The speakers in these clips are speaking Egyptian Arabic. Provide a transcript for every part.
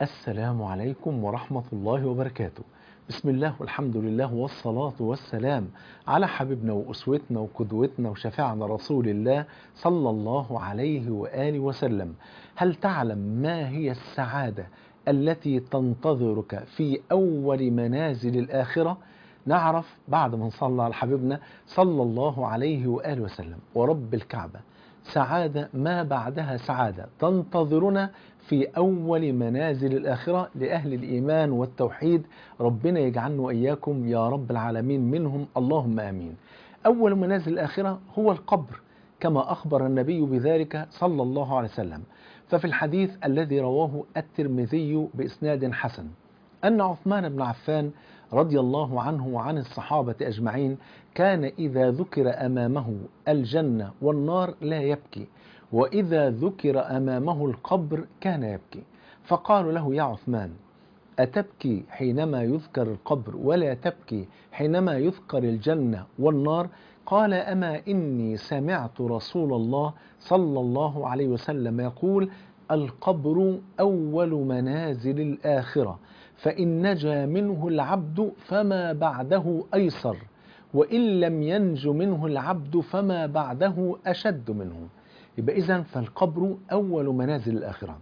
السلام عليكم ورحمة الله وبركاته بسم الله والحمد لله والصلاة والسلام على حبيبنا وأسوتنا وقدوتنا وشفيعنا رسول الله صلى الله عليه وآله وسلم هل تعلم ما هي السعادة التي تنتظرك في أول منازل الآخرة نعرف بعد ما نصلى على حبيبنا صلى الله عليه وآله وسلم ورب الكعبة سعادة ما بعدها سعادة تنتظرنا في أول منازل الآخرة لأهل الإيمان والتوحيد ربنا يجعلنا وإياكم يا رب العالمين منهم اللهم آمين أول منازل الآخرة هو القبر كما أخبر النبي بذلك صلى الله عليه وسلم ففي الحديث الذي رواه الترمذي بإسناد حسن أن عثمان بن عفان رضي الله عنه وعن الصحابة أجمعين كان إذا ذكر أمامه الجنة والنار لا يبكي وإذا ذكر أمامه القبر كان يبكي فقالوا له يا عثمان أتبكي حينما يذكر القبر ولا تبكي حينما يذكر الجنة والنار قال أما إني سمعت رسول الله صلى الله عليه وسلم يقول القبر أول منازل الآخرة فإن نجا منه العبد فما بعده أيسر وإن لم ينج منه العبد فما بعده أشد منه يبقى إذا فالقبر أول منازل الآخرة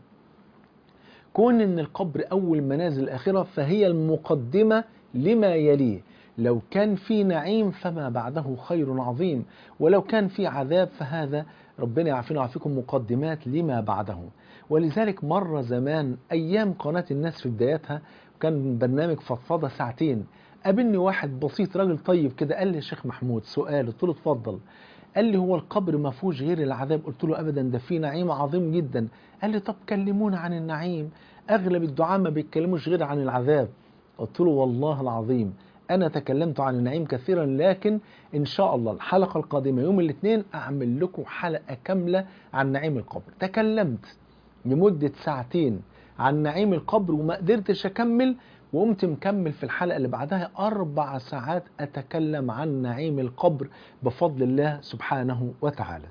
كون أن القبر أول منازل الآخرة فهي المقدمة لما يليه لو كان في نعيم فما بعده خير عظيم ولو كان في عذاب فهذا ربنا يعافينا ويعافيكم مقدمات لما بعده ولذلك مر زمان أيام قناة الناس في بدايتها كان برنامج فضفضة ساعتين قابلني واحد بسيط راجل طيب كده قال لي يا شيخ محمود سؤال قلت له اتفضل قال لي هو القبر ما فيهوش غير العذاب قلت له ابدا ده فيه نعيم عظيم جدا قال لي طب كلمونا عن النعيم اغلب الدعاء ما بيتكلموش غير عن العذاب قلت له والله العظيم انا تكلمت عن النعيم كثيرا لكن ان شاء الله الحلقه القادمه يوم الاثنين اعمل لكم حلقه كامله عن نعيم القبر تكلمت لمده ساعتين عن نعيم القبر وما قدرتش اكمل وقمت مكمل في الحلقة اللي بعدها أربع ساعات أتكلم عن نعيم القبر بفضل الله سبحانه وتعالى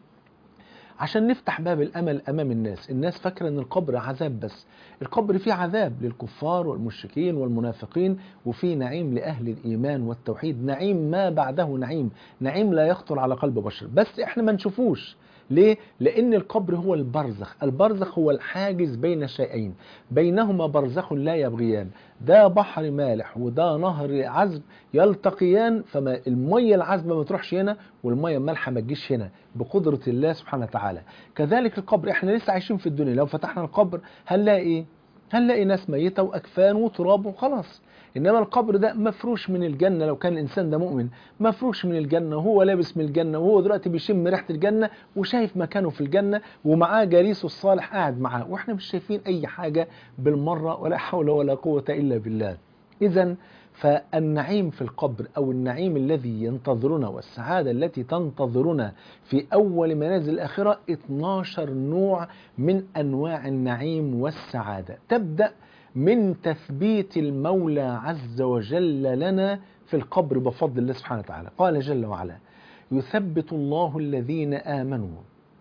عشان نفتح باب الأمل أمام الناس الناس فاكرة أن القبر عذاب بس القبر فيه عذاب للكفار والمشركين والمنافقين وفيه نعيم لأهل الإيمان والتوحيد نعيم ما بعده نعيم نعيم لا يخطر على قلب بشر بس إحنا ما نشوفوش ليه؟ لأن القبر هو البرزخ البرزخ هو الحاجز بين شيئين بينهما برزخ لا يبغيان ده بحر مالح وده نهر عذب يلتقيان فما المية العذبة ما تروحش هنا والمية المالحة ما تجيش هنا بقدرة الله سبحانه وتعالى كذلك القبر احنا لسه عايشين في الدنيا لو فتحنا القبر هنلاقي ايه؟ هنلاقي ناس ميتة وأكفان وتراب وخلاص إنما القبر ده مفروش من الجنة لو كان الإنسان ده مؤمن مفروش من الجنة وهو لابس من الجنة وهو دلوقتي بيشم ريحة الجنة وشايف مكانه في الجنة ومعاه جليسه الصالح قاعد معاه وإحنا مش شايفين أي حاجة بالمرة ولا حول ولا قوة إلا بالله إذا فالنعيم في القبر أو النعيم الذي ينتظرنا والسعادة التي تنتظرنا في أول منازل الآخرة 12 نوع من أنواع النعيم والسعادة تبدأ من تثبيت المولى عز وجل لنا في القبر بفضل الله سبحانه وتعالى قال جل وعلا يثبت الله الذين آمنوا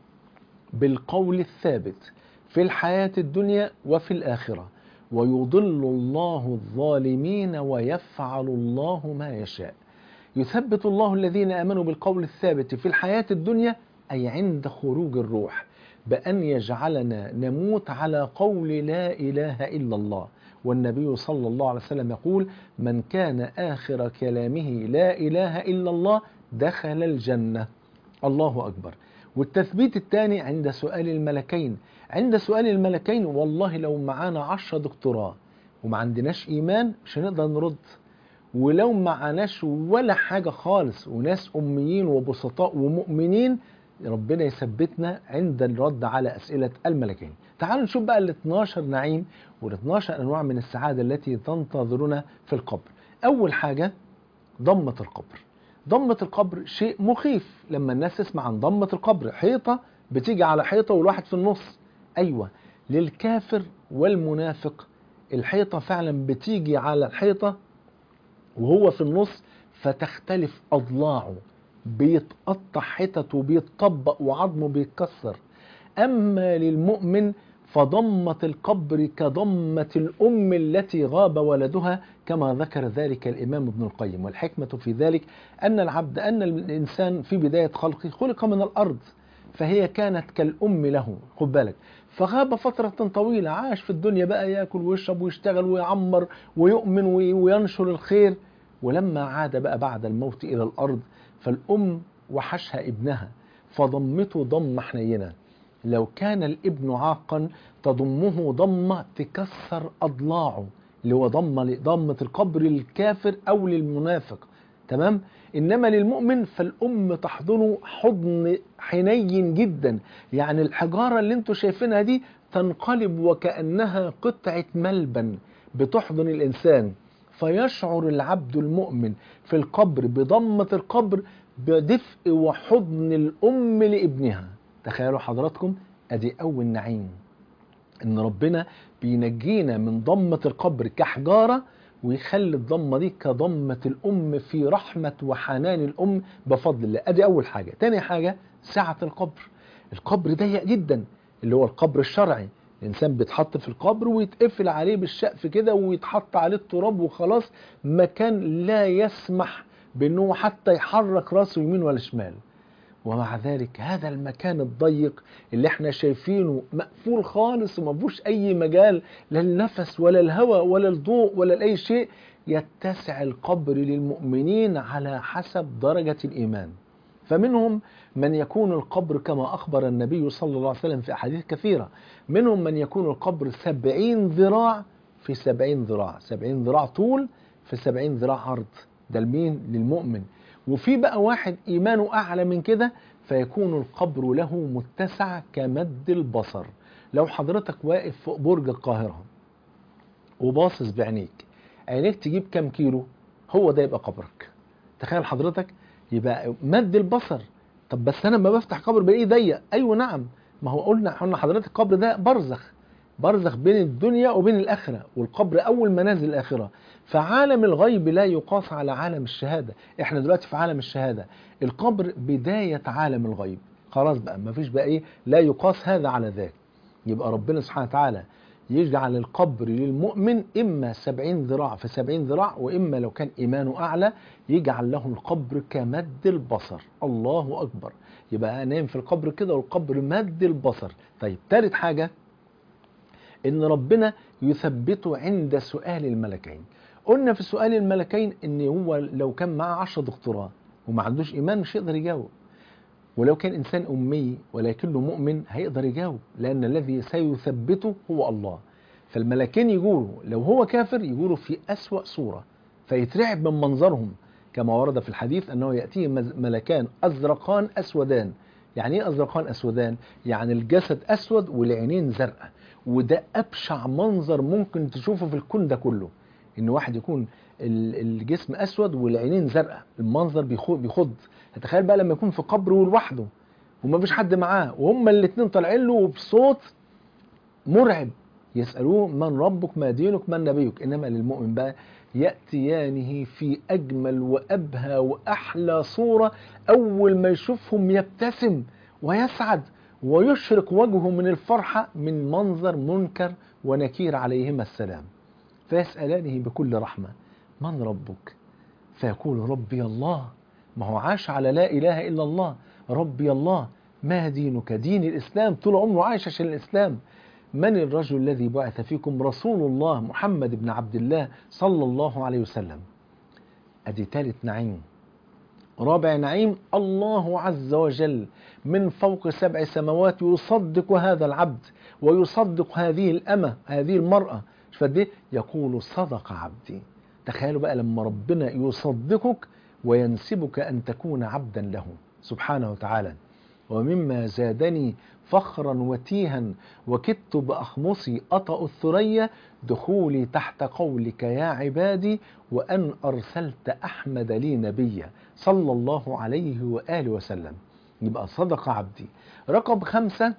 بالقول الثابت في الحياة الدنيا وفي الآخرة ويضل الله الظالمين ويفعل الله ما يشاء يثبت الله الذين آمنوا بالقول الثابت في الحياة الدنيا أي عند خروج الروح بأن يجعلنا نموت على قول لا إله إلا الله والنبي صلى الله عليه وسلم يقول من كان آخر كلامه لا إله إلا الله دخل الجنة الله أكبر والتثبيت الثاني عند سؤال الملكين عند سؤال الملكين والله لو معانا عشرة دكتوراه وما عندناش إيمان مش هنقدر نرد ولو معناش ولا حاجة خالص وناس أميين وبسطاء ومؤمنين ربنا يثبتنا عند الرد على أسئلة الملكين تعالوا نشوف بقى ال 12 نعيم وال 12 أنواع من السعادة التي تنتظرنا في القبر أول حاجة ضمة القبر ضمة القبر شيء مخيف لما الناس تسمع عن ضمة القبر حيطة بتيجي على حيطة والواحد في النص أيوة للكافر والمنافق الحيطة فعلا بتيجي على الحيطة وهو في النص فتختلف أضلاعه بيتقطع حتت وبيتطبق وعظمه بيتكسر أما للمؤمن فضمت القبر كضمة الأم التي غاب ولدها كما ذكر ذلك الإمام ابن القيم والحكمة في ذلك أن العبد أن الإنسان في بداية خلقه خلق من الأرض فهي كانت كالأم له خد بالك فغاب فترة طويلة عاش في الدنيا بقى ياكل ويشرب ويشتغل ويعمر ويؤمن وينشر الخير ولما عاد بقى بعد الموت إلى الأرض فالأم وحشها ابنها فضمته ضمة حنينة لو كان الابن عاقا تضمه ضمة تكسر أضلاعه اللي هو ضمة ضمة القبر للكافر أو للمنافق تمام إنما للمؤمن فالأم تحضنه حضن حنين جدا يعني الحجارة اللي انتوا شايفينها دي تنقلب وكأنها قطعة ملبن بتحضن الإنسان فيشعر العبد المؤمن في القبر بضمة القبر بدفء وحضن الأم لابنها تخيلوا حضراتكم أدي أول نعيم إن ربنا بينجينا من ضمة القبر كحجارة ويخلي الضمة دي كضمة الأم في رحمة وحنان الأم بفضل الله أدي أول حاجة تاني حاجة سعة القبر القبر ضيق جدا اللي هو القبر الشرعي الإنسان بيتحط في القبر ويتقفل عليه بالشقف كده ويتحط عليه التراب وخلاص مكان لا يسمح بأنه حتى يحرك راسه يمين ولا شمال ومع ذلك هذا المكان الضيق اللي احنا شايفينه مقفول خالص وما فيهوش اي مجال لا النفس ولا الهواء ولا الضوء ولا اي شيء يتسع القبر للمؤمنين على حسب درجة الإيمان فمنهم من يكون القبر كما أخبر النبي صلى الله عليه وسلم في أحاديث كثيرة منهم من يكون القبر سبعين ذراع في سبعين ذراع سبعين ذراع طول في سبعين ذراع عرض ده لمين للمؤمن وفي بقى واحد إيمانه أعلى من كده فيكون القبر له متسع كمد البصر لو حضرتك واقف فوق برج القاهرة وباصص بعينيك عينيك تجيب كام كيلو هو ده يبقى قبرك تخيل حضرتك يبقى مد البصر طب بس انا لما بفتح قبر بلاقيه ضيق ايوه نعم ما هو قلنا قلنا حضرتك القبر ده برزخ برزخ بين الدنيا وبين الآخرة والقبر أول منازل الآخرة فعالم الغيب لا يقاس على عالم الشهادة احنا دلوقتي في عالم الشهادة القبر بداية عالم الغيب خلاص بقى ما فيش بقى ايه لا يقاس هذا على ذاك يبقى ربنا سبحانه وتعالى يجعل القبر للمؤمن إما سبعين ذراع في سبعين ذراع وإما لو كان إيمانه أعلى يجعل له القبر كمد البصر الله أكبر يبقى نايم في القبر كده والقبر مد البصر طيب ثالث حاجة ان ربنا يثبته عند سؤال الملكين قلنا في سؤال الملكين ان هو لو كان معاه 10 دكتوراه وما عندوش ايمان مش هيقدر يجاوب ولو كان انسان امي ولكنه مؤمن هيقدر يجاوب لان الذي سيثبته هو الله فالملكين يقولوا لو هو كافر يقولوا في اسوا صوره فيترعب من منظرهم كما ورد في الحديث انه ياتيه ملكان ازرقان اسودان يعني ايه ازرقان اسودان يعني الجسد اسود والعينين زرقاء وده ابشع منظر ممكن تشوفه في الكون ده كله ان واحد يكون الجسم اسود والعينين زرقاء المنظر بيخض تخيل بقى لما يكون في قبر لوحده وما فيش حد معاه وهما الاثنين طالعين له بصوت مرعب يسالوه من ربك ما دينك من نبيك انما للمؤمن بقى ياتيانه في اجمل وابهى واحلى صوره اول ما يشوفهم يبتسم ويسعد ويشرق وجهه من الفرحة من منظر منكر ونكير عليهما السلام فيسألانه بكل رحمة من ربك فيقول ربي الله ما هو عاش على لا إله إلا الله ربي الله ما دينك دين الإسلام طول عمره عايش عشان الإسلام من الرجل الذي بعث فيكم رسول الله محمد بن عبد الله صلى الله عليه وسلم أدي ثالث نعيم رابع نعيم الله عز وجل من فوق سبع سماوات يصدق هذا العبد ويصدق هذه الأمة هذه المرأة فدي يقول صدق عبدي تخيلوا بقى لما ربنا يصدقك وينسبك أن تكون عبدا له سبحانه وتعالى ومما زادني فخرا وتيها وكدت بأخمصي أطأ الثريا دخولي تحت قولك يا عبادي وأن أرسلت أحمد لي نبيا صلى الله عليه وآله وسلم يبقى صدق عبدي رقم خمسة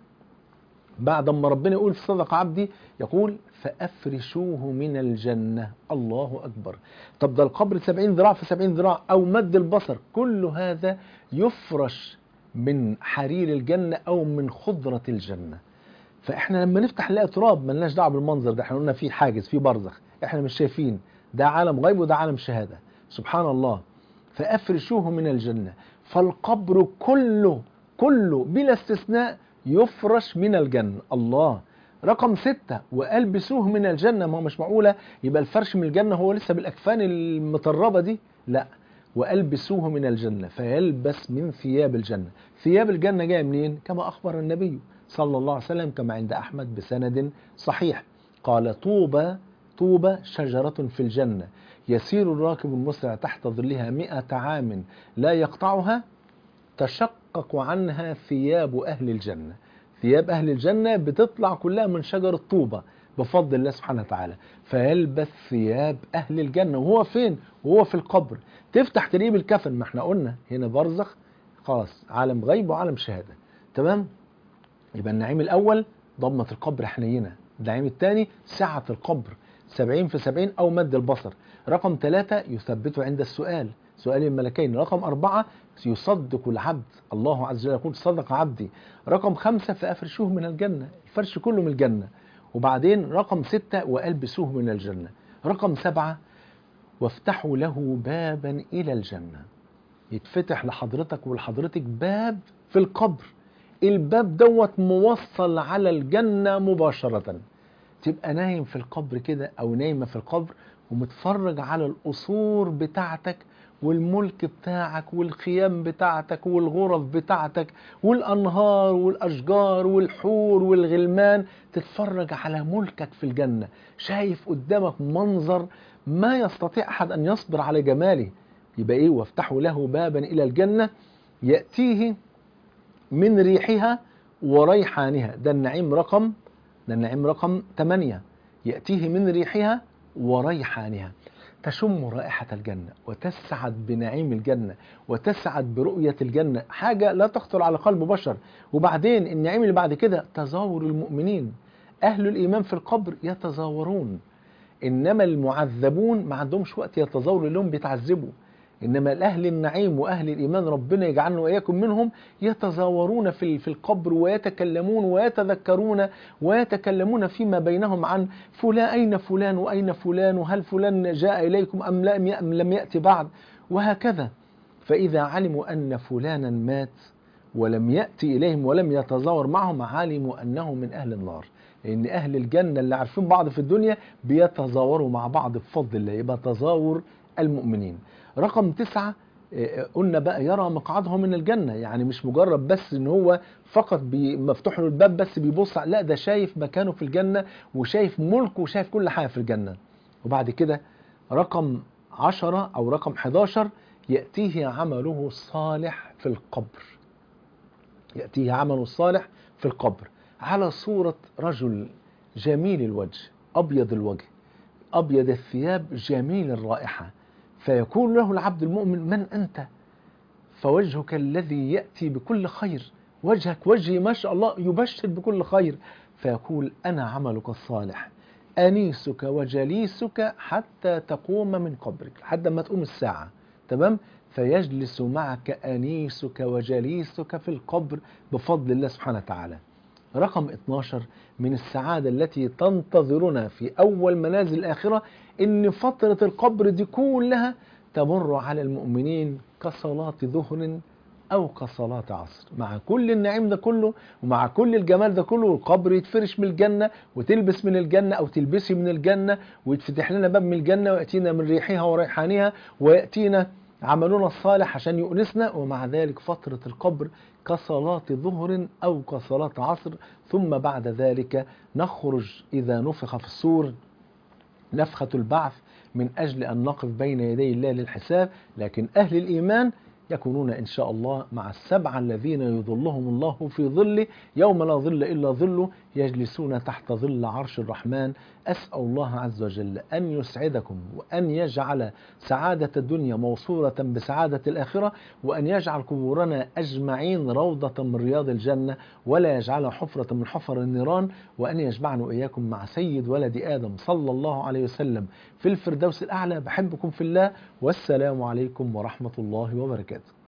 بعد ما ربنا يقول صدق عبدي يقول فأفرشوه من الجنة الله أكبر طب ده القبر سبعين ذراع في سبعين ذراع أو مد البصر كل هذا يفرش من حرير الجنة أو من خضرة الجنة فاحنا لما نفتح نلاقي تراب ملناش دعوه بالمنظر ده احنا قلنا في حاجز في برزخ احنا مش شايفين ده عالم غيب وده عالم شهاده سبحان الله فافرشوه من الجنه فالقبر كله كله بلا استثناء يفرش من الجنه الله رقم ستة وألبسوه من الجنة ما هو مش معقولة يبقى الفرش من الجنة هو لسه بالأكفان المطربة دي لا وألبسوه من الجنة فيلبس من ثياب الجنة ثياب الجنة جاية منين كما أخبر النبي صلى الله عليه وسلم كما عند أحمد بسند صحيح قال طوبى طوبى شجرة في الجنة يسير الراكب المسرع تحت ظلها مئة عام لا يقطعها تشقق عنها ثياب أهل الجنة ثياب أهل الجنة بتطلع كلها من شجر الطوبة بفضل الله سبحانه وتعالى فيلبس ثياب أهل الجنة وهو فين؟ وهو في القبر تفتح تلاقيه بالكفن ما احنا قلنا هنا برزخ خلاص عالم غيب وعالم شهادة تمام؟ يبقى النعيم الأول ضمة القبر حنينة النعيم الثاني سعة القبر سبعين في سبعين أو مد البصر رقم ثلاثة يثبته عند السؤال سؤال الملكين رقم أربعة يصدق العبد الله عز وجل يقول صدق عبدي رقم خمسة فأفرشوه من الجنة الفرش كله من الجنة وبعدين رقم ستة وألبسوه من الجنة رقم سبعة وافتحوا له بابا إلى الجنة يتفتح لحضرتك ولحضرتك باب في القبر الباب دوت موصل على الجنة مباشرة تبقى نايم في القبر كده أو نايمة في القبر ومتفرج على القصور بتاعتك والملك بتاعك والخيام بتاعتك والغرف بتاعتك والأنهار والأشجار والحور والغلمان تتفرج على ملكك في الجنة شايف قدامك منظر ما يستطيع أحد أن يصبر على جماله يبقى إيه وافتحوا له بابا إلى الجنة يأتيه من ريحها وريحانها ده النعيم رقم ده النعيم رقم 8 يأتيه من ريحها وريحانها تشم رائحة الجنة وتسعد بنعيم الجنة وتسعد برؤية الجنة حاجة لا تخطر على قلب بشر وبعدين النعيم اللي بعد كده تزاور المؤمنين أهل الإيمان في القبر يتزاورون إنما المعذبون ما عندهمش وقت يتزاوروا لهم بيتعذبوا إنما الأهل النعيم وأهل الإيمان ربنا يجعلنا وإياكم منهم يتزاورون في في القبر ويتكلمون ويتذكرون ويتكلمون فيما بينهم عن فلان أين فلان وأين فلان وهل فلان جاء إليكم أم لم يأتي بعد وهكذا فإذا علموا أن فلانا مات ولم يأتي إليهم ولم يتزاور معهم علموا أنه من أهل النار لأن أهل الجنة اللي عارفين بعض في الدنيا بيتزاوروا مع بعض بفضل الله يبقى تزاور المؤمنين رقم تسعة قلنا بقى يرى مقعده من الجنة يعني مش مجرد بس ان هو فقط مفتوح له الباب بس بيبص لا ده شايف مكانه في الجنة وشايف ملكه وشايف كل حاجة في الجنة وبعد كده رقم عشرة او رقم 11 يأتيه عمله الصالح في القبر يأتيه عمله الصالح في القبر على صورة رجل جميل الوجه أبيض الوجه أبيض الثياب جميل الرائحة فيقول له العبد المؤمن من أنت فوجهك الذي يأتي بكل خير وجهك وجهي ما شاء الله يبشر بكل خير فيقول أنا عملك الصالح أنيسك وجليسك حتى تقوم من قبرك لحد ما تقوم الساعة تمام فيجلس معك أنيسك وجليسك في القبر بفضل الله سبحانه وتعالى رقم 12 من السعادة التي تنتظرنا في أول منازل الآخرة إن فترة القبر دي كلها تمر على المؤمنين كصلاة ظهر أو كصلاة عصر مع كل النعيم ده كله ومع كل الجمال ده كله القبر يتفرش من الجنة وتلبس من الجنة أو تلبسي من الجنة ويتفتح لنا باب من الجنة ويأتينا من ريحها وريحانها ويأتينا عملنا الصالح عشان يؤنسنا ومع ذلك فترة القبر كصلاة ظهر أو كصلاة عصر ثم بعد ذلك نخرج إذا نفخ في الصور نفخة البعث من أجل أن نقف بين يدي الله للحساب لكن أهل الإيمان يكونون إن شاء الله مع السبعة الذين يظلهم الله في ظله يوم لا ظل إلا ظله يجلسون تحت ظل عرش الرحمن أسأل الله عز وجل أن يسعدكم وأن يجعل سعادة الدنيا موصولة بسعادة الآخرة وأن يجعل قبورنا أجمعين روضة من رياض الجنة ولا يجعلها حفرة من حفر النيران وأن يجمعنا وإياكم مع سيد ولد آدم صلى الله عليه وسلم في الفردوس الأعلى بحبكم في الله والسلام عليكم ورحمة الله وبركاته